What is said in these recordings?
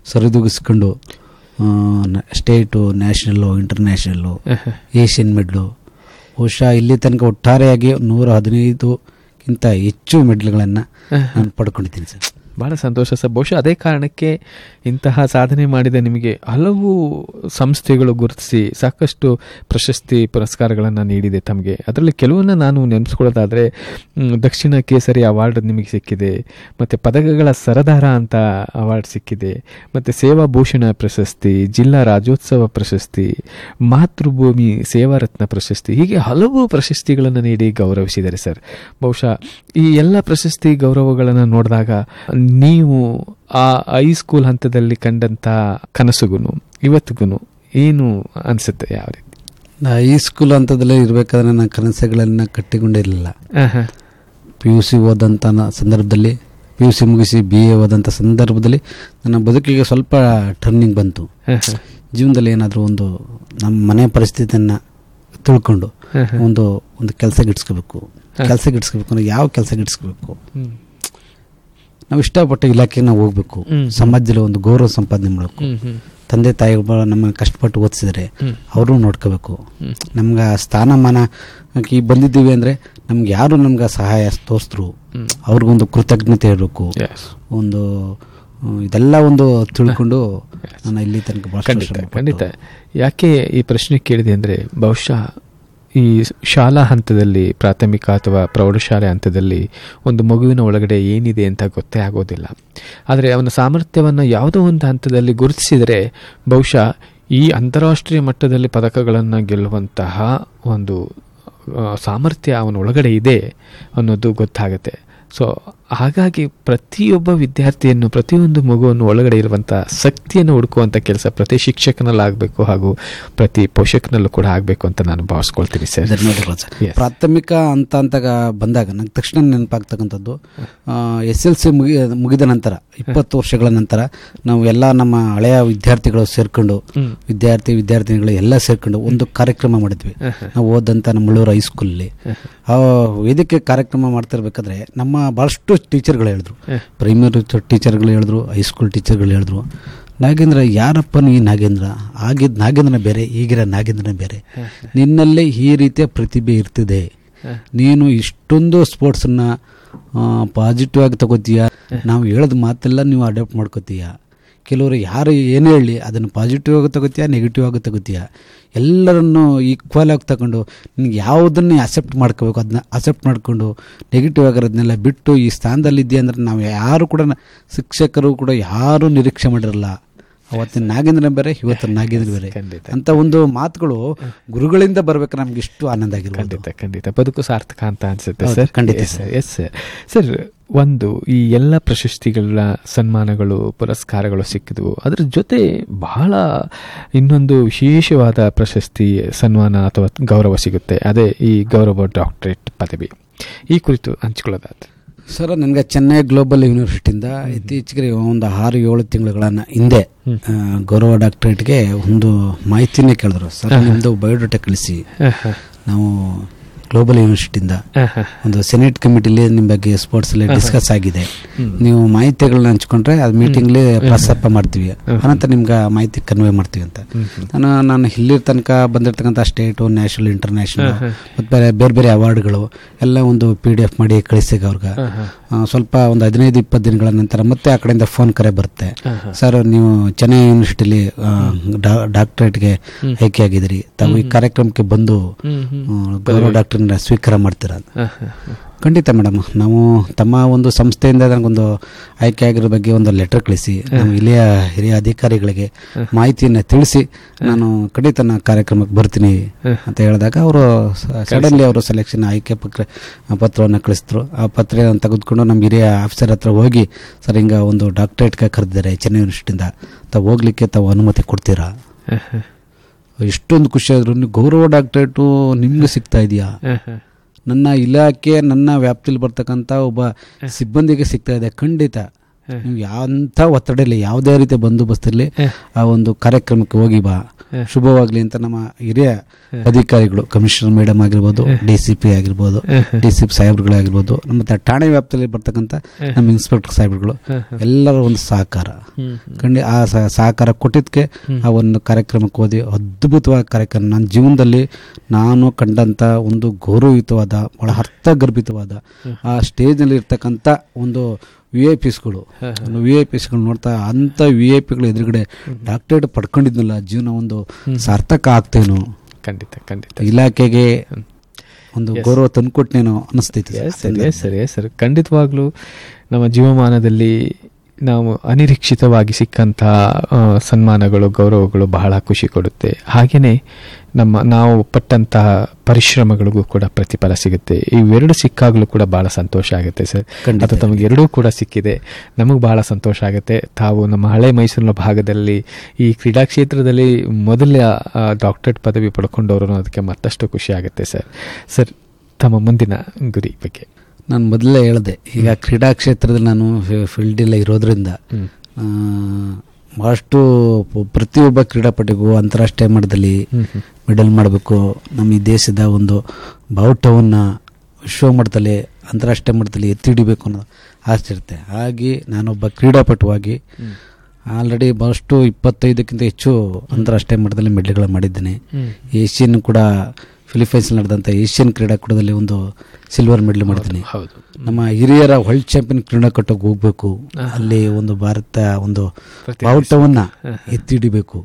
ಸರಿದೂಗಿಸ್ಕೊಂಡು state national international Asian medal ಬಹುಶಃ ಇಲ್ಲಿ ತನಕ ಒಟ್ಟಾರೆಯಾಗಿ ನೂರ ಹದಿನೈದುಕ್ಕಿಂತ ಹೆಚ್ಚು ಮೆಡ್ಲ್ಗಳನ್ನು ನಾನು ಪಡ್ಕೊಂಡಿದ್ದೀನಿ ಸರ್ ಬಹಳ ಸಂತೋಷ ಸರ್ ಬಹುಶಃ ಅದೇ ಕಾರಣಕ್ಕೆ ಇಂತಹ ಸಾಧನೆ ಮಾಡಿದ ನಿಮಗೆ ಹಲವು ಸಂಸ್ಥೆಗಳು ಗುರುತಿಸಿ ಸಾಕಷ್ಟು ಪ್ರಶಸ್ತಿ ಪುರಸ್ಕಾರಗಳನ್ನು ನೀಡಿದೆ ತಮಗೆ ಅದರಲ್ಲಿ ಕೆಲವನ್ನ ನಾನು ನೆನೆಸ್ಕೊಳ್ಳೋದಾದರೆ ಮ್, ದಕ್ಷಿಣ ಕೇಸರಿ ಅವಾರ್ಡ್ ನಿಮಗೆ ಸಿಕ್ಕಿದೆ ಮತ್ತು ಪದಕಗಳ ಸರದಾರ ಅಂತ ಅವಾರ್ಡ್ ಸಿಕ್ಕಿದೆ ಮತ್ತು ಸೇವಾ ಭೂಷಣ ಪ್ರಶಸ್ತಿ ಜಿಲ್ಲಾ ರಾಜ್ಯೋತ್ಸವ ಪ್ರಶಸ್ತಿ ಮಾತೃಭೂಮಿ ಸೇವಾರತ್ನ ಪ್ರಶಸ್ತಿ ಹೀಗೆ ಹಲವು ಪ್ರಶಸ್ತಿಗಳನ್ನು ನೀಡಿ ಗೌರವಿಸಿದ್ದಾರೆ ಸರ್ ಬಹುಶಃ ಈ ಎಲ್ಲ ಪ್ರಶಸ್ತಿ ಗೌರವಗಳನ್ನು ನೋಡಿದಾಗ ನೀವು ಆ ಹೈಸ್ಕೂಲ್ ಹಂತದಲ್ಲಿ ಕಂಡಂಥ ಕನಸುಗುನು ಇವತ್ತಿಗೂ ಏನು ಅನಿಸುತ್ತೆ ಯಾವ ರೀತಿ ಈ ಸ್ಕೂಲ್ ಹಂತದಲ್ಲೇ ಇರಬೇಕಾದ್ರೆ ನನ್ನ ಕನಸುಗಳನ್ನು ಕಟ್ಟಿಕೊಂಡಿರಲಿಲ್ಲ ಆಹಾ. ಪಿ ಯು ಸಿ ಓದಂಥ ನ- ಸಂದರ್ಭದಲ್ಲಿ ಪಿ ಯು ಸಿ ಮುಗಿಸಿ ಬಿ ಎ ಓದಂಥ ಸಂದರ್ಭದಲ್ಲಿ ನನ್ನ ಬದುಕಿಗೆ ಸ್ವಲ್ಪ ಟರ್ನಿಂಗ್ ಬಂತು ಆಹಾ. ಜೀವನದಲ್ಲಿ ಏನಾದರೂ ಒಂದು ನಮ್ಮ ಮನೆ ಪರಿಸ್ಥಿತಿಯನ್ನು ತಿಳ್ಕೊಂಡು ಆಹಾ. ಒಂದು ಒಂದು ಕೆಲಸ ಗಿಡ್ಸ್ಕೋಬೇಕು ಕೆಲಸ ಗಿಡ್ಸ್ಕೋಬೇಕು ಅಂದ್ರೆ ಯಾವ ಕೆಲಸ ಗಿಡ್ಸ್ಕೋಬೇಕು ಹ್ಮ್. ನಾವು ಇಷ್ಟಪಟ್ಟ ಇಲಾಖೆಗೆ ನಾವು ಹೋಗ್ಬೇಕು ಹ್ಮ್. ಸಮಾಜದಲ್ಲಿ ಒಂದು ಗೌರವ ಸಂಪಾದನೆ ಮಾಡಬೇಕು ಹ್ಮ್, ಹ್ಮ್, ತಂದೆ ತಾಯಿಗಳು ನಮ್ಮನ್ನು ಕಷ್ಟಪಟ್ಟು ಓದಿಸಿದ್ರೆ ಹ್ಮ್. ಅವರು ನೋಡ್ಕೋಬೇಕು ಹ್ಮ್. ನಮ್ಗೆ ಆ ಸ್ಥಾನಮಾನ ಈ ಬಂದಿದ್ದೀವಿ ಅಂದರೆ ನಮ್ಗೆ ಯಾರು ನಮ್ಗೆ ಸಹಾಯ ತೋರಿಸಿದ್ರು ಹ್ಮ್. ಅವ್ರಿಗೊಂದು ಕೃತಜ್ಞತೆ ಇರಬೇಕು Yes. ಒಂದು ಹ್ಮ್, ಇದೆಲ್ಲ ಒಂದು ತಿಳ್ಕೊಂಡು ನಾನು ಇಲ್ಲಿ ತನಕ ಬಹಳಷ್ಟು ಖಂಡಿತ ಶ್ರಮಪಟ್ಟು- ಖಂಡಿತ ಯಾಕೆ ಈ ಪ್ರಶ್ನೆ ಕೇಳಿದೆ ಅಂದರೆ ಬಹುಶಃ ಈ ಶಾಲಾ ಹಂತದಲ್ಲಿ ಪ್ರಾಥಮಿಕ ಅಥವಾ ಪ್ರೌಢಶಾಲೆ ಹಂತದಲ್ಲಿ ಒಂದು ಮಗುವಿನ ಒಳಗಡೆ ಏನಿದೆ ಅಂತ ಗೊತ್ತೇ ಆಗೋದಿಲ್ಲ ಆದರೆ ಅವನ ಸಾಮರ್ಥ್ಯವನ್ನು ಯಾವುದೋ ಒಂದು ಹಂತದಲ್ಲಿ ಗುರುತಿಸಿದರೆ ಬಹುಶಃ ಈ ಅಂತಾರಾಷ್ಟ್ರೀಯ ಮಟ್ಟದಲ್ಲಿ ಪದಕಗಳನ್ನು ಗೆಲ್ಲುವಂತಹ ಒಂದು ಆ, ಸಾಮರ್ಥ್ಯ ಅವನ ಒಳಗಡೆ ಇದೆ ಅನ್ನೋದು ಗೊತ್ತಾಗುತ್ತೆ ಸೊ ಹಾಗಾಗಿ ಪ್ರತಿಯೊಬ್ಬ ವಿದ್ಯಾರ್ಥಿಯನ್ನು ಪ್ರತಿಯೊಂದು ಮಗುವನ್ನು ಒಳಗಡೆ ಇರುವಂಥ ಶಕ್ತಿಯನ್ನು ಹುಡುಕುವಂಥ ಕೆಲಸ ಪ್ರತಿ ಶಿಕ್ಷಕನಲ್ಲಾಗಬೇಕು ಹಾಗೂ ಪ್ರತಿ ಪೋಷಕನಲ್ಲೂ ಕೂಡ ಆಗಬೇಕು ಅಂತ ನಾನು ಭಾವಿಸ್ಕೊಳ್ತೀನಿ ಸರ್ ಧನ್ಯವಾದಗಳು ಸರ್ Yes. ಪ್ರಾಥಮಿಕ ಅಂತ ಅಂತ ಬಂದಾಗ ನಂಗೆ ತಕ್ಷಣ ನೆನಪಾಗ್ತಕ್ಕಂಥದ್ದು ಎಸ್ ಎಲ್ ಸಿ ಮುಗಿ ಮುಗಿದ ನಂತರ ಇಪ್ಪತ್ತು ವರ್ಷಗಳ ನಂತರ ನಾವು ಎಲ್ಲ ನಮ್ಮ ಹಳೆಯ ವಿದ್ಯಾರ್ಥಿಗಳು ಸೇರ್ಕೊಂಡು ಹ್ಮ್. ವಿದ್ಯಾರ್ಥಿ ವಿದ್ಯಾರ್ಥಿನಿಗಳು ಎಲ್ಲ ಸೇರ್ಕೊಂಡು ಒಂದು ಕಾರ್ಯಕ್ರಮ ಮಾಡಿದ್ವಿ ನಾವು ಓದಂಥ ನಮ್ಮ ಮುಳ್ಳೂರು ಹೈಸ್ಕೂಲಲ್ಲಿ ಆ ವೇದಿಕೆ ಕಾರ್ಯಕ್ರಮ ಮಾಡ್ತಿರ್ಬೇಕಾದ್ರೆ ನಮ್ಮ ಭಾಳಷ್ಟು ಟೀಚರ್ಗಳು ಹೇಳಿದ್ರು ಪ್ರೈಮರಿ ಟೀಚರ್ಗಳು ಹೇಳಿದ್ರು ಹೈಸ್ಕೂಲ್ ಟೀಚರ್ಗಳು ಹೇಳಿದ್ರು ನಾಗೇಂದ್ರ ಯಾರಪ್ಪ ನೀ ನಾಗೇಂದ್ರ ಆಗಿದ್ದ ನಾಗೇಂದ್ರನ ಬೇರೆ ಈಗಿರೋ ನಾಗೇಂದ್ರನ ಬೇರೆ ನಿನ್ನಲ್ಲೇ ಈ ರೀತಿಯ ಪ್ರತಿಭೆ ಇರ್ತಿದೆ ನೀನು ಇಷ್ಟೊಂದು ಸ್ಪೋರ್ಟ್ಸನ್ನ ಪಾಸಿಟಿವ್ ಆಗಿ ತಗೋತೀಯ ನಾವು ಹೇಳೋದು ಮಾತೆಲ್ಲ ನೀವು ಅಡಾಪ್ಟ್ ಮಾಡ್ಕೋತೀಯ ಕೆಲವರು ಯಾರು ಏನೇ ಹೇಳಿ ಅದನ್ನು ಪಾಸಿಟಿವ್ ಆಗಿ ತಗೋತೀಯ ನೆಗೆಟಿವ್ ಆಗಿ ತಗೋತೀಯ ಎಲ್ಲರನ್ನು ಈಕ್ವಲ್ ಆಗಿ ತಗೊಂಡು ನಿನ್ಗೆ ಯಾವುದನ್ನು ಅಕ್ಸೆಪ್ಟ್ ಮಾಡ್ಕೋಬೇಕು ಅದನ್ನ ಅಕ್ಸೆಪ್ಟ್ ಮಾಡಿಕೊಂಡು ನೆಗೆಟಿವ್ ಆಗಿರೋದನ್ನೆಲ್ಲ ಬಿಟ್ಟು ಈ ಸ್ಥಾನದಲ್ಲಿದ್ದೀಯ ಅಂದರೆ ನಾವು ಯಾರು ಕೂಡ ನ- ಶಿಕ್ಷಕರು ಕೂಡ ಯಾರೂ ನಿರೀಕ್ಷೆ ಮಾಡಿರಲ್ಲ ಅವತ್ತಿನ ನಾಗೇಂದ್ರ ಬೇರೆ ಇವತ್ತಿನ ನಾಗೇಂದ್ರ ಬೇರೆ ಖಂಡಿತ. ಅಂತ ಒಂದು ಮಾತುಗಳು ಗುರುಗಳಿಂದ ಬರ್ಬೇಕು ನಮ್ಗೆ ಇಷ್ಟು ಆನಂದ ಆಗಿರ್ಬೋದು ಖಂಡಿತ ಖಂಡಿತ ಬದುಕು ಸಾರ್ಥಕ ಅಂತ ಅನ್ಸುತ್ತೆ ಹೌದು, ಸರ್ ಖಂಡಿತ yes sir yes sir sir ಒಂದು ಈ ಎಲ್ಲ ಪ್ರಶಸ್ತಿಗಳ ಸನ್ಮಾನಗಳು ಪುರಸ್ಕಾರಗಳು ಸಿಕ್ಕಿದ್ವು ಅದರ ಜೊತೆ ಬಹಳ ಇನ್ನೊಂದು ವಿಶೇಷವಾದ ಪ್ರಶಸ್ತಿ ಸನ್ಮಾನ ಅಥವಾ ಗೌರವ ಸಿಗುತ್ತೆ ಅದೇ ಈ ಗೌರವ ಡಾಕ್ಟರೇಟ್ ಪದವಿ ಈ ಕುರಿತು ಹಂಚಿಕೊಳ್ಳೋದಾದ್ರೆ ಸರ್ ನನಗೆ ಚೆನ್ನೈ ಗ್ಲೋಬಲ್ ಯೂನಿವರ್ಸಿಟಿಯಿಂದ ಇತ್ತೀಚೆಗೆ ಒಂದು ಆರು ಏಳು ತಿಂಗಳುಗಳನ್ನ ಹಿಂದೆ ಆ, ಗೌರವ ಡಾಕ್ಟರೇಟ್ಗೆ ಒಂದು ಮಾಹಿತಿನೇ ಕೇಳಿದ್ರು ಸರ್ ನಿಮ್ಮದು ಬಯೋಡೇಟಾ ಕಳಿಸಿ ನಾವು ಗ್ಲೋಬಲ್ ಯೂನಿವರ್ಸಿಟಿಯಿಂದ ಒಂದು ಸೆನೆಟ್ ಕಮಿಟಿಲಿ ನಿಮ್ಮ ಬಗ್ಗೆ ಸ್ಪೋರ್ಟ್ಸ್ ಅಲ್ಲಿ ಡಿಸ್ಕಸ್ ಆಗಿದೆ ನೀವು ಮಾಹಿತಿಗಳನ್ನ ಹಂಚ್ಕೊಂಡ್ರೆ ಅದು ಮೀಟಿಂಗ್ಲಿ ಪ್ರಸ್ತಾಪ ಮಾಡ್ತೀವಿ ಅನಂತರ ನಿಮ್ಗೆ ಆ ಮಾಹಿತಿ ಕನ್ವೆ ಮಾಡ್ತೀವಿ ಅಂತ ನಾನು ನಾನು ಇಲ್ಲಿ ತನಕ ಬಂದಿರತಕ್ಕಂಥ ಸ್ಟೇಟು ನ್ಯಾಷನಲ್ ಇಂಟರ್ನ್ಯಾಷನಲ್ ಮತ್ತು ಬೇರೆ ಬೇರೆ ಬೇರೆ ಅವಾರ್ಡ್ಗಳು ಎಲ್ಲ ಒಂದು ಪಿ ಡಿ ಎಫ್ ಮಾಡಿ ಕಳಿಸಿಗೆ ಅವ್ರಿಗೆ ಆ, ಸ್ವಲ್ಪ ಒಂದು ಹದಿನೈದು ಇಪ್ಪತ್ತು ದಿನಗಳ ನಂತರ ಮತ್ತೆ ಆ ಕಡೆಯಿಂದ ಫೋನ್ ಕರೆ ಬರುತ್ತೆ ಸರ್ ನೀವು ಚೆನ್ನೈ ಯೂನಿವರ್ಸಿಟಿಲಿ ಡಾಕ್ಟರೇಟ್ಗೆ ಆಯ್ಕೆ ಆಗಿದ್ರಿ ತಾವು ಈ ಕಾರ್ಯಕ್ರಮಕ್ಕೆ ಬಂದು ಆ, ಗೌರವ ಡಾಕ್ಟರ್ನ ಸ್ವೀಕಾರ ಮಾಡ್ತೀರಾ ಅಂತ. ಖಂಡಿತ ಮೇಡಮ್ ನಾವು ತಮ್ಮ ಒಂದು ಸಂಸ್ಥೆಯಿಂದ ನನಗೊಂದು ಆಯ್ಕೆ ಆಗಿರೋ ಬಗ್ಗೆ ಒಂದು ಲೆಟರ್ ಕಳಿಸಿ ನಮ್ಮ ಇಲ್ಲಿಯ ಹಿರಿಯ ಅಧಿಕಾರಿಗಳಿಗೆ ಮಾಹಿತಿಯನ್ನು ತಿಳಿಸಿ ನಾನು ಖಂಡಿತ ನಾ ಕಾರ್ಯಕ್ರಮಕ್ಕೆ ಬರ್ತೀನಿ ಅಂತ ಹೇಳಿದಾಗ ಅವರು ಸಡನ್ಲಿ ಅವರು ಸೆಲೆಕ್ಷನ್ ಆಯ್ಕೆ ಪತ್ರ ಪತ್ರವನ್ನು ಕಳಿಸಿದ್ರು ಆ ಪತ್ರ ತೆಗೆದುಕೊಂಡು ನಮ್ಮ ಹಿರಿಯ ಆಫೀಸರ್ ಹತ್ರ ಹೋಗಿ ಸರ್ ಹಿಂಗ ಒಂದು ಡಾಕ್ಟರೇಟ್ಗೆ ಕರೆದಿದ್ದಾರೆ ಚೆನ್ನೈ ಯೂನಿವರ್ಸಿಟಿಯಿಂದ ತಾವು ಹೋಗ್ಲಿಕ್ಕೆ ತಾವು ಅನುಮತಿ ಕೊಡ್ತೀರಾ ಎಷ್ಟೊಂದು ಖುಷಿ ಆದ್ರು ನೀವು ಗೌರವ ಡಾಕ್ಟರೇಟು ನಿಮ್ಗೆ ಸಿಗ್ತಾ ಇದೆಯಾ ನನ್ನ ಇಲಾಖೆ ನನ್ನ ವ್ಯಾಪ್ತಿಲಿ ಬರ್ತಕ್ಕಂಥ ಒಬ್ಬ ಸಿಬ್ಬಂದಿಗೆ ಸಿಗ್ತಾ ಇದೆ ಖಂಡಿತ ನೀವು ಯಾವ ಒತ್ತಡ ಇಲ್ಲ ಯಾವುದೇ ರೀತಿಯ ಬಂದೋಬಸ್ತ್ ಇರಲಿ ಹ. ಆ ಒಂದು ಕಾರ್ಯಕ್ರಮಕ್ಕೆ ಹೋಗಿ ಬಾ ಹ. ಶುಭವಾಗ್ಲಿ ಅಂತ ನಮ್ಮ ಹಿರಿಯ ಅಧಿಕಾರಿಗಳು ಕಮಿಷನರ್ ಮೇಡಮ್ ಆಗಿರ್ಬೋದು ಡಿ ಸಿ ಪಿ ಆಗಿರ್ಬೋದು ಡಿ ಸಿ ಪಿ ಸಾಹೇಬ್ರುಗಳಾಗಿರ್ಬೋದು ನಮ್ಮ ಠಾಣೆ ವ್ಯಾಪ್ತಿಯಲ್ಲಿ ಬರ್ತಕ್ಕಂಥ ನಮ್ಮ ಇನ್ಸ್ಪೆಕ್ಟರ್ ಸಾಹೇಬ್ರುಗಳು ಎಲ್ಲರ ಒಂದು ಸಹಕಾರ ಖಂಡಿ ಆ ಸ- ಸಹಕಾರ ಕೊಟ್ಟಿದ್ದಕ್ಕೆ ಆ ಒಂದು ಕಾರ್ಯಕ್ರಮಕ್ಕೆ ಹೋದಿ ಅದ್ಭುತವಾದ ಕಾರ್ಯಕ್ರಮ ನನ್ನ ಜೀವನದಲ್ಲಿ ನಾನು ಕಂಡಂಥ ಒಂದು ಗೌರವಯುತವಾದ ಬಹಳ ಅರ್ಥಗರ್ಭಿತವಾದ ಆ ಸ್ಟೇಜ್ನಲ್ಲಿ ಇರ್ತಕ್ಕಂಥ ಒಂದು ವಿ ಐ ಪಿಸ್ಗಳು ವಿ ಐ ಪಿಸ್ಗಳು ನೋಡ್ತಾ ಅಂಥ ವಿ ಐ ಪಿಗಳು ಎದುರುಗಡೆ ಡಾಕ್ಟರೇಟ್ ಪಡ್ಕೊಂಡಿದ್ನಲ್ಲ ಜೀವನ ಒಂದು ಸಾರ್ಥಕ ಆಗ್ತೇನೋ ಖಂಡಿತ ಖಂಡಿತ ಇಲಾಖೆಗೆ ಒಂದು ಗೌರವ ತಂದ್ಕೊಟ್ನೇನೋ ಅನಿಸ್ತೈತಿ yes sir yes sir yes sir ಖಂಡಿತವಾಗ್ಲೂ ನಮ್ಮ ಜೀವಮಾನದಲ್ಲಿ ನಾವು ಅನಿರೀಕ್ಷಿತವಾಗಿ ಸಿಕ್ಕಂತಹ ಆ, ಸನ್ಮಾನಗಳು ಗೌರವಗಳು ಬಹಳ ಖುಷಿ ಕೊಡುತ್ತೆ ಹಾಗೆಯೇ ನಮ್ಮ ನಾವು ಪಟ್ಟಂತಹ ಪರಿಶ್ರಮಗಳಿಗೂ ಕೂಡ ಪ್ರತಿಫಲ ಸಿಗುತ್ತೆ ಇವೆರಡು ಸಿಕ್ಕಾಗಲೂ ಕೂಡ ಬಹಳ ಸಂತೋಷ ಆಗುತ್ತೆ ಸರ್ ಖಂಡಿತ. ಅದು ತಮಗೆ ಎರಡೂ ಕೂಡ ಸಿಕ್ಕಿದೆ ನಮಗೆ ಬಹಳ ಸಂತೋಷ ಆಗುತ್ತೆ ತಾವು ನಮ್ಮ ಹಳೆ ಮೈಸೂರಿನ ಭಾಗದಲ್ಲಿ ಈ ಕ್ರೀಡಾ ಕ್ಷೇತ್ರದಲ್ಲಿ ಮೊದಲ ಡಾಕ್ಟರೇಟ್ ಪದವಿ ಪಡ್ಕೊಂಡವರು ಅನ್ನೋದಕ್ಕೆ ಮತ್ತಷ್ಟು ಖುಷಿ ಆಗುತ್ತೆ ಸರ್ ಸರ್ ತಮ್ಮ ಮುಂದಿನ ಗುರಿ ಬಗ್ಗೆ ನಾನು ಮೊದಲೇ ಹೇಳಿದೆ ಈಗ ಕ್ರೀಡಾ ಕ್ಷೇತ್ರದಲ್ಲಿ ನಾನು ಫೀಲ್ಡಲ್ಲೇ ಇರೋದ್ರಿಂದ ಹ್ಮ್. ಆ, ಬಹಳಷ್ಟು ಪ- ಪ್ರತಿಯೊಬ್ಬ ಕ್ರೀಡಾಪಟುಗೂ ಅಂತಾರಾಷ್ಟ್ರೀಯ ಮಟ್ಟದಲ್ಲಿ ಹ್ಮ್ ಹ್ಮ್. ಮೆಡಲ್ ಮಾಡಬೇಕು ನಮ್ಮ ಈ ದೇಶದ ಒಂದು ಬಾವುಟವನ್ನು ವಿಶ್ವ ಮಟ್ಟದಲ್ಲಿ ಅಂತಾರಾಷ್ಟ್ರೀಯ ಮಟ್ಟದಲ್ಲಿ ಎತ್ತಿ ಹಿಡಿಬೇಕು ಅನ್ನೋ ಆಸೆ ಇರುತ್ತೆ ಹಾಗೆ ನಾನೊಬ್ಬ ಕ್ರೀಡಾಪಟುವಾಗಿ ಆಲ್ರೆಡಿ ಬಹಳಷ್ಟು ಇಪ್ಪತ್ತೈದಕ್ಕಿಂತ ಹೆಚ್ಚು ಅಂತಾರಾಷ್ಟ್ರೀಯ ಮಟ್ಟದಲ್ಲಿ ಮೆಡಲ್ಗಳು ಮಾಡಿದ್ದೇನೆ ಹ್ಮ್. ಏಷ್ಯನ್ ಕೂಡ ಫಿಲಿಪೈನ್ಸ್ ನಡೆದಂಥ ಏಷ್ಯನ್ ಕ್ರೀಡಾಕೂಟದಲ್ಲಿ ಒಂದು ಸಿಲ್ವರ್ ಮೆಡಲ್ ಮಾಡಿದ್ದೀನಿ ಹೌದು ನಮ್ಮ ಹಿರಿಯರ ವರ್ಲ್ಡ್ ಚಾಂಪಿಯನ್ ಕ್ರೀಡಾಕೂಟಕ್ಕೆ ಹೋಗ್ಬೇಕು ಅಲ್ಲಿ ಒಂದು ಭಾರತ ಒಂದು ಬಾವುಟವನ್ನ ಎತ್ತಿಡಿಬೇಕು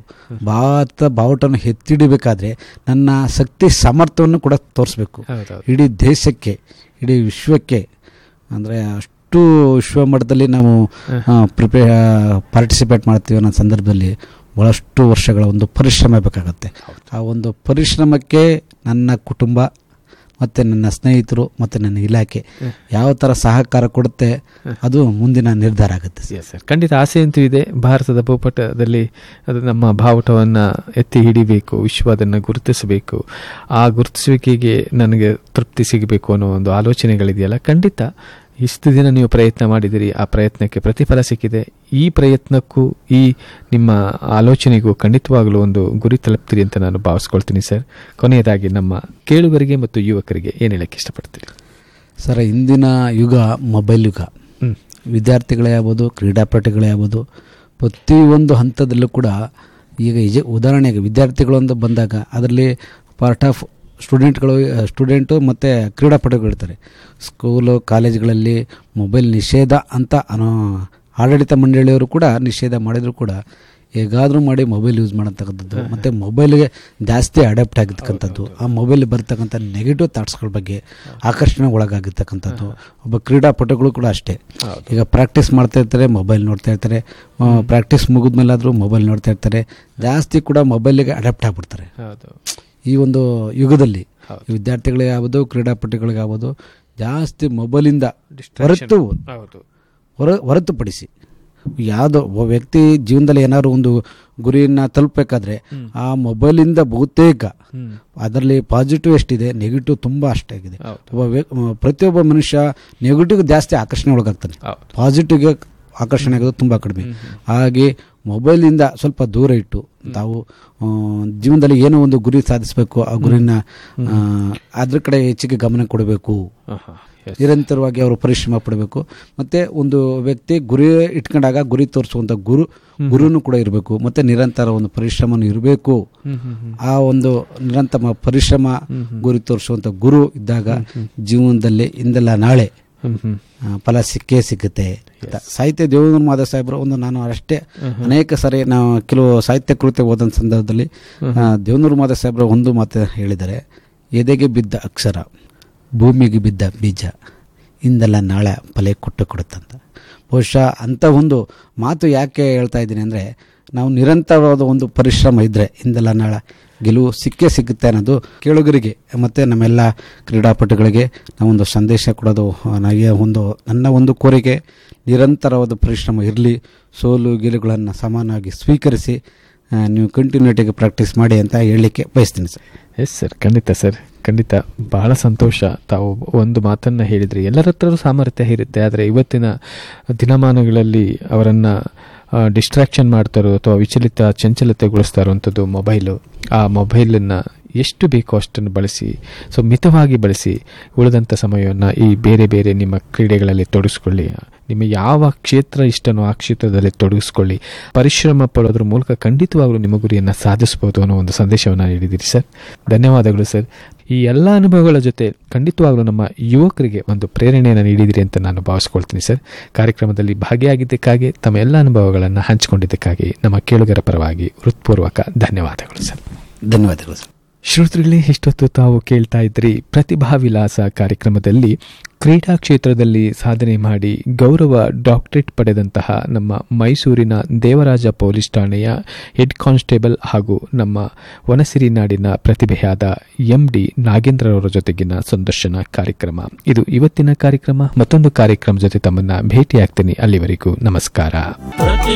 ಭಾರತ ಬಾವುಟವನ್ನು ಎತ್ತಿಡಿಬೇಕಾದ್ರೆ ನನ್ನ ಶಕ್ತಿ ಸಾಮರ್ಥ್ಯವನ್ನು ಕೂಡ ತೋರಿಸ್ಬೇಕು ಹೌದೌದು ಇಡೀ ದೇಶಕ್ಕೆ ಇಡೀ ವಿಶ್ವಕ್ಕೆ ಅಂದರೆ ಅಷ್ಟು ವಿಶ್ವ ಮಟ್ಟದಲ್ಲಿ ನಾವು ಪ್ರಿಪೇ ಪಾರ್ಟಿಸಿಪೇಟ್ ಮಾಡ್ತೀವಿ ಅನ್ನೋ ಸಂದರ್ಭದಲ್ಲಿ ಭಾಳಷ್ಟು ವರ್ಷಗಳ ಒಂದು ಪರಿಶ್ರಮ ಬೇಕಾಗುತ್ತೆ ಆ ಒಂದು ಪರಿಶ್ರಮಕ್ಕೆ ನನ್ನ ಕುಟುಂಬ ಮತ್ತು ನನ್ನ ಸ್ನೇಹಿತರು ಮತ್ತು ನನ್ನ ಇಲಾಖೆ ಯಾವ ಥರ ಸಹಕಾರ ಕೊಡುತ್ತೆ ಅದು ಮುಂದಿನ ನಿರ್ಧಾರ ಆಗುತ್ತೆ ಸರ್. ಎಸ್ ಸರ್ ಖಂಡಿತ ಆಸೆ ಅಂತೂ ಇದೆ ಭಾರತದ ಭೂಪಟದಲ್ಲಿ ಅದು ನಮ್ಮ ಬಾವುಟವನ್ನು ಎತ್ತಿ ಹಿಡಿಬೇಕು ವಿಶ್ವ ಅದನ್ನು ಗುರುತಿಸಬೇಕು ಆ ಗುರುತಿಸುವಿಕೆಗೆ ನನಗೆ ತೃಪ್ತಿ ಸಿಗಬೇಕು ಅನ್ನೋ ಒಂದು ಆಲೋಚನೆಗಳಿದೆಯಲ್ಲ ಖಂಡಿತ ಇಷ್ಟು ದಿನ ನೀವು ಪ್ರಯತ್ನ ಮಾಡಿದಿರಿ ಆ ಪ್ರಯತ್ನಕ್ಕೆ ಪ್ರತಿಫಲ ಸಿಕ್ಕಿದೆ ಈ ಪ್ರಯತ್ನಕ್ಕೂ ಈ ನಿಮ್ಮ ಆಲೋಚನೆಗೂ ಖಂಡಿತವಾಗಲೂ ಒಂದು ಗುರಿ ತಲುಪ್ತೀರಿ ಅಂತ ನಾನು ಭಾವಿಸ್ಕೊಳ್ತೀನಿ ಸರ್ ಕೊನೆಯದಾಗಿ ನಮ್ಮ ಕೇಳುಗರಿಗೆ ಮತ್ತು ಯುವಕರಿಗೆ ಏನು ಹೇಳಕ್ಕೆ ಇಷ್ಟಪಡ್ತೀರಿ ಸರ್ ಇಂದಿನ ಯುಗ ಮೊಬೈಲ್ ಯುಗ ಹ್ಮ್ ವಿದ್ಯಾರ್ಥಿಗಳೇ ಆಗ್ಬೋದು ಕ್ರೀಡಾಪಟುಗಳೇ ಆಗ್ಬೋದು ಪ್ರತಿಯೊಂದು ಹಂತದಲ್ಲೂ ಕೂಡ ಈಗ ಇಜ ಉದಾಹರಣೆಗೆ ವಿದ್ಯಾರ್ಥಿಗಳು ಅಂತ ಬಂದಾಗ ಅದರಲ್ಲಿ ಪಾರ್ಟ್ ಆಫ್ ಸ್ಟೂಡೆಂಟ್ಗಳು ಸ್ಟೂಡೆಂಟು ಮತ್ತು ಕ್ರೀಡಾಪಟುಗಳು ಇರ್ತಾರೆ ಸ್ಕೂಲು ಕಾಲೇಜ್ಗಳಲ್ಲಿ ಮೊಬೈಲ್ ನಿಷೇಧ ಅಂತ ಅನೋ ಆಡಳಿತ ಮಂಡಳಿಯವರು ಕೂಡ ನಿಷೇಧ ಮಾಡಿದರೂ ಕೂಡ ಹೇಗಾದರೂ ಮಾಡಿ ಮೊಬೈಲ್ ಯೂಸ್ ಮಾಡೋಂಥಕ್ಕಂಥದ್ದು ಮತ್ತು ಮೊಬೈಲ್ಗೆ ಜಾಸ್ತಿ ಅಡಾಪ್ಟ್ ಆಗಿರ್ತಕ್ಕಂಥದ್ದು ಆ ಮೊಬೈಲ್ ಬರ್ತಕ್ಕಂಥ ನೆಗೆಟಿವ್ ಥಾಟ್ಸ್ಗಳ ಬಗ್ಗೆ ಆಕರ್ಷಣೆ ಒಳಗಾಗಿರ್ತಕ್ಕಂಥದ್ದು ಒಬ್ಬ ಕ್ರೀಡಾಪಟುಗಳು ಕೂಡ ಅಷ್ಟೇ ಈಗ ಪ್ರಾಕ್ಟೀಸ್ ಮಾಡ್ತಾ ಇರ್ತಾರೆ ಮೊಬೈಲ್ ನೋಡ್ತಾ ಇರ್ತಾರೆ ಪ್ರಾಕ್ಟೀಸ್ ಮುಗಿದ್ಮೇಲಾದರೂ ಮೊಬೈಲ್ ನೋಡ್ತಾ ಇರ್ತಾರೆ ಜಾಸ್ತಿ ಕೂಡ ಮೊಬೈಲಿಗೆ ಅಡಾಪ್ಟ್ ಆಗಿಬಿಡ್ತಾರೆ ಹೌದು ಈ ಒಂದು ಯುಗದಲ್ಲಿ ಹೌದು. ವಿದ್ಯಾರ್ಥಿಗಳಿಗೆ ಆಗ್ಬೋದು ಕ್ರೀಡಾಪಟುಗಳಿಗೆ ಆಗ್ಬೋದು ಜಾಸ್ತಿ ಮೊಬೈಲಿಂದ ಹೊರತು ಹೌದು ಹೊರ ಹೊರತುಪಡಿಸಿ ಯಾವುದೋ ಒಬ್ಬ ವ್ಯಕ್ತಿ ಜೀವನದಲ್ಲಿ ಏನಾದ್ರು ಒಂದು ಗುರಿಯನ್ನು ತಲುಪಬೇಕಾದ್ರೆ ಆ ಮೊಬೈಲಿಂದ ಬಹುತೇಕ ಹ್ಮ್ ಅದರಲ್ಲಿ ಪಾಸಿಟಿವ್ ಎಷ್ಟಿದೆ ನೆಗೆಟಿವ್ ತುಂಬ ಅಷ್ಟಾಗಿದೆ ಹೌದು ಒಬ್ಬ ವ್ಯ- ಪ್ರತಿಯೊಬ್ಬ ಮನುಷ್ಯ ನೆಗೆಟಿವ್ ಜಾಸ್ತಿ ಆಕರ್ಷಣೆ ಒಳಗಾಗ್ತಾನೆ ಹೌದು ಪಾಸಿಟಿವ್ಗೆ ಆಕರ್ಷಣೆ ಆಗೋದು ತುಂಬ ಕಡಿಮೆ ಹಾಗೆ ಮೊಬೈಲಿಂದ ಸ್ವಲ್ಪ ದೂರ ಇಟ್ಟು ತಾವು ಆ, ಜೀವನದಲ್ಲಿ ಏನೋ ಒಂದು ಗುರಿ ಸಾಧಿಸಬೇಕು ಆ ಗುರಿನ ಆ, ಅದ್ರ ಕಡೆ ಹೆಚ್ಚಿಗೆ ಗಮನ ಕೊಡಬೇಕು ಆಹಾ, yes. ನಿರಂತರವಾಗಿ ಅವರು ಪರಿಶ್ರಮ ಪಡಬೇಕು ಮತ್ತೆ ಒಂದು ವ್ಯಕ್ತಿ ಗುರಿ ಇಟ್ಕೊಂಡಾಗ ಗುರಿ ತೋರಿಸುವಂತ ಗುರು ಗುರುನು ಕೂಡ ಇರಬೇಕು ಮತ್ತೆ ನಿರಂತರ ಒಂದು ಪರಿಶ್ರಮನೂ ಇರಬೇಕು ಹ್ಮ್ ಹ್ಮ್ ಹ್ಮ್ ಆ ಒಂದು ನಿರಂತರ ಪರಿಶ್ರಮ ಗುರಿ ತೋರಿಸುವಂತ ಗುರು ಇದ್ದಾಗ ಜೀವನದಲ್ಲಿ ಇಂದೆಲ್ಲ ನಾಳೆ ಹ್ಮ್ ಹ್ಮ್ ಆ, ಫಲ ಸಿಕ್ಕೇ ಸಿಗುತ್ತೆ ಅಂತ. ಸಾಹಿತ್ಯ ದೇವೇಂದ್ರ ಮಾಧವ ಸಾಹೇಬರು ಒಂದು ನಾನು ಅಷ್ಟೇ ಅನೇಕ ಸಾರಿ ನಾವು ಕೆಲವು ಸಾಹಿತ್ಯ ಕೃತ್ಯ ಓದಂತ ಸಂದರ್ಭದಲ್ಲಿ ಆ, ದೇವೇಂದ್ರ ಮಾಧವ ಸಾಹೇಬರು ಒಂದು ಮಾತು ಹೇಳಿದ್ದಾರೆ ಎದೆಗೆ ಬಿದ್ದ ಅಕ್ಷರ ಭೂಮಿಗೆ ಬಿದ್ದ ಬೀಜ ಇಂದೆಲ್ಲ ನಾಳೆ ಫಲ ಕೊಟ್ಟು ಕೊಡುತ್ತಂತ ಬಹುಶಃ ಅಂಥ ಒಂದು ಮಾತು ಯಾಕೆ ಹೇಳ್ತಾ ಇದ್ದೀನಿ ಅಂದರೆ ನಾವು ನಿರಂತರವಾದ ಒಂದು ಪರಿಶ್ರಮ ಇದ್ದರೆ ಇಂದೆಲ್ಲ ನಾಳೆ ಗೆಲುವು ಸಿಕ್ಕೇ ಸಿಗುತ್ತೆ ಅನ್ನೋದು ಕೇಳುಗರಿಗೆ ಮತ್ತು ನಮ್ಮೆಲ್ಲ ಕ್ರೀಡಾಪಟುಗಳಿಗೆ ನಾವೊಂದು ಸಂದೇಶ ಕೊಡೋದು ಆ, ನನಗೆ ಒಂದು ನನ್ನ ಒಂದು ಕೋರಿಕೆ ನಿರಂತರವಾದ ಪರಿಶ್ರಮ ಇರಲಿ ಸೋಲು ಗೆಲುಗಳನ್ನು ಸಮಾನವಾಗಿ ಸ್ವೀಕರಿಸಿ ಆ, ನೀವು ಕಂಟಿನ್ಯೂಟಿಗೆ ಪ್ರಾಕ್ಟೀಸ್ ಮಾಡಿ ಅಂತ ಹೇಳಲಿಕ್ಕೆ ಬಯಸ್ತೀನಿ ಸರ್ ಎಸ್ ಸರ್ ಖಂಡಿತ ಸರ್ ಖಂಡಿತ ಬಹಳ ಸಂತೋಷ ತಾವು ಒಂದು ಮಾತನ್ನ ಹೇಳಿದ್ರಿ ಎಲ್ಲರ ಹತ್ರನೂ ಸಾಮರ್ಥ್ಯ ಇರುತ್ತೆ ಆದರೆ ಇವತ್ತಿನ ದಿನಮಾನಗಳಲ್ಲಿ ಅವರನ್ನು ಡಿಸ್ಟ್ರಾಕ್ಷನ್ ಮಾಡ್ತಾರೋ ಅಥವಾ ವಿಚಲಿತ ಚಂಚಲತೆಗೊಳಿಸ್ತಾರೋ ಅಂಥದ್ದು ಮೊಬೈಲು ಆ ಮೊಬೈಲನ್ನು ಎಷ್ಟು ಬೇಕೋ ಅಷ್ಟನ್ನು ಬಳಸಿ ಸೊ ಮಿತವಾಗಿ ಬಳಸಿ ಉಳಿದಂಥ ಸಮಯವನ್ನು ಈ ಬೇರೆ ಬೇರೆ ನಿಮ್ಮ ಕ್ರೀಡೆಗಳಲ್ಲಿ ತೊಡಗಿಸ್ಕೊಳ್ಳಿ ನಿಮ್ಮ ಯಾವ ಕ್ಷೇತ್ರ ಇಷ್ಟನೋ ಆ ಕ್ಷೇತ್ರದಲ್ಲಿ ತೊಡಗಿಸ್ಕೊಳ್ಳಿ ಪರಿಶ್ರಮ ಪಡೋದ್ರ ಮೂಲಕ ಖಂಡಿತವಾಗ್ಲೂ ನಿಮ್ಮ ಗುರಿಯನ್ನು ಸಾಧಿಸ್ಬೋದು ಅನ್ನೋ ಒಂದು ಸಂದೇಶವನ್ನು ನೀಡಿದ್ದೀರಿ ಸರ್ ಧನ್ಯವಾದಗಳು ಸರ್ ಈ ಎಲ್ಲ ಅನುಭವಗಳ ಜೊತೆ ಖಂಡಿತವಾಗ್ಲೂ ನಮ್ಮ ಯುವಕರಿಗೆ ಒಂದು ಪ್ರೇರಣೆಯನ್ನು ನೀಡಿದಿರಿ ಅಂತ ನಾನು ಭಾವಿಸ್ಕೊಳ್ತೀನಿ ಸರ್ ಕಾರ್ಯಕ್ರಮದಲ್ಲಿ ಭಾಗಿಯಾಗಿದ್ದಕ್ಕಾಗಿ ತಮ್ಮ ಎಲ್ಲ ಅನುಭವಗಳನ್ನು ಹಂಚಿಕೊಂಡಿದ್ದಕ್ಕಾಗಿ ನಮ್ಮ ಕೇಳುಗರ ಪರವಾಗಿ ಹೃತ್ಪೂರ್ವಕ ಧನ್ಯವಾದಗಳು ಸರ್ ಧನ್ಯವಾದಗಳು ಸರ್ ಶ್ರೋತೃಗಳೇ ಇಷ್ಟೊತ್ತು ತಾವು ಕೇಳ್ತಾ ಇದ್ರಿ ಪ್ರತಿಭಾ ವಿಲಾಸ ಕಾರ್ಯಕ್ರಮದಲ್ಲಿ ಕ್ರೀಡಾ ಕ್ಷೇತ್ರದಲ್ಲಿ ಸಾಧನೆ ಮಾಡಿ ಗೌರವ ಡಾಕ್ಟರೇಟ್ ಪಡೆದಂತಹ ನಮ್ಮ ಮೈಸೂರಿನ ದೇವರಾಜ ಪೊಲೀಸ್ ಠಾಣೆಯ ಹೆಡ್ ಕಾನ್ಸ್ಟೇಬಲ್ ಹಾಗೂ ನಮ್ಮ ವನಸಿರಿ ನಾಡಿನ ಪ್ರತಿಭೆಯಾದ ಎಂ ಡಿ ನಾಗೇಂದ್ರರವರ ಜೊತೆಗಿನ ಸಂದರ್ಶನ ಕಾರ್ಯಕ್ರಮ ಇದು ಇವತ್ತಿನ ಕಾರ್ಯಕ್ರಮ ಮತ್ತೊಂದು ಕಾರ್ಯಕ್ರಮ ಜೊತೆ ತಮ್ಮನ್ನ ಭೇಟಿಯಾಗ್ತೀನಿ ಅಲ್ಲಿವರೆಗೂ ನಮಸ್ಕಾರ ಪ್ರತಿ